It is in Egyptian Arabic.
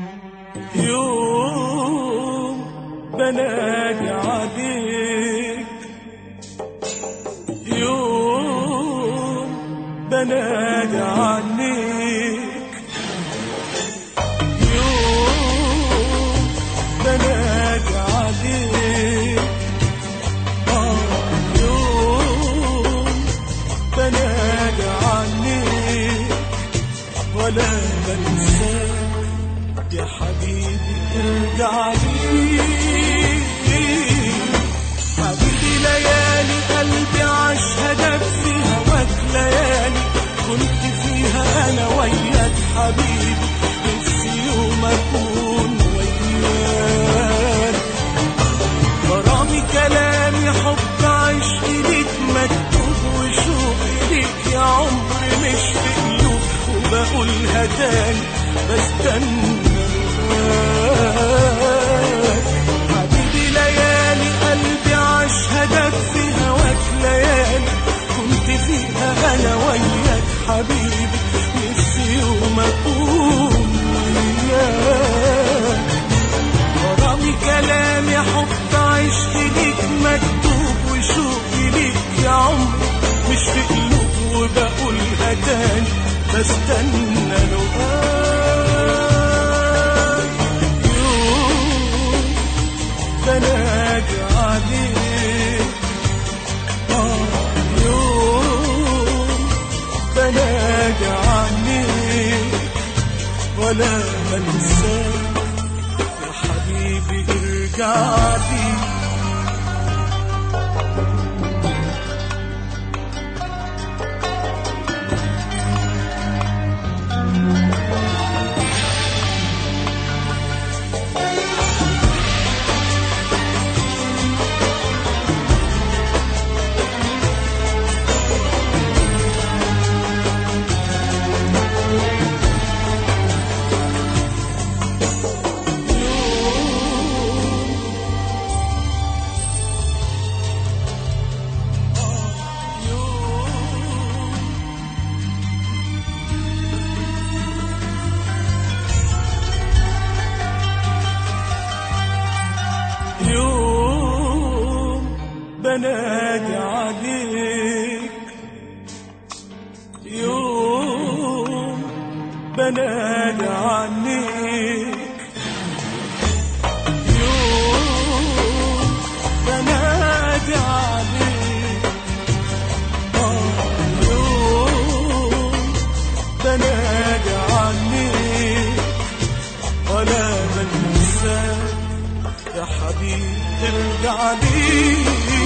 يوم بنادي عليك يوم بنادي عليك يوم بنادي عليك آه يوم بنادي عليك ولا بنساك يا حبيبي ارجع لي حبيبي ليالي قلبي عشهدك في هواك ليالي كنت فيها انا وياك حبيبي نفسي يوم اكون وياك غرامي كلامي حب عشق ليك مكتوب وشوقي ليك يا عمري مش في قلوب وبقولها تاني بستنى رواك حبيبي ليالي قلبي عشهدك في هواك ليالي كنت فيها انا وياك حبيبي نفسي يوم اكون وياك غرامي كلامي حب عشق ليك مكتوب وشوقي ليك يا عمري مش في قلوب وبقولها تاني بستنى لقاك يوم بنادي عليك آه يوم بنادي عليك ولا بنساك يا حبيبي ارجع لي يوم بنادي عليك يوم بنادي عليك يوم بنادي عليك آه يوم بنادي عليك ولا بنساك يا حبيبي ارجع لي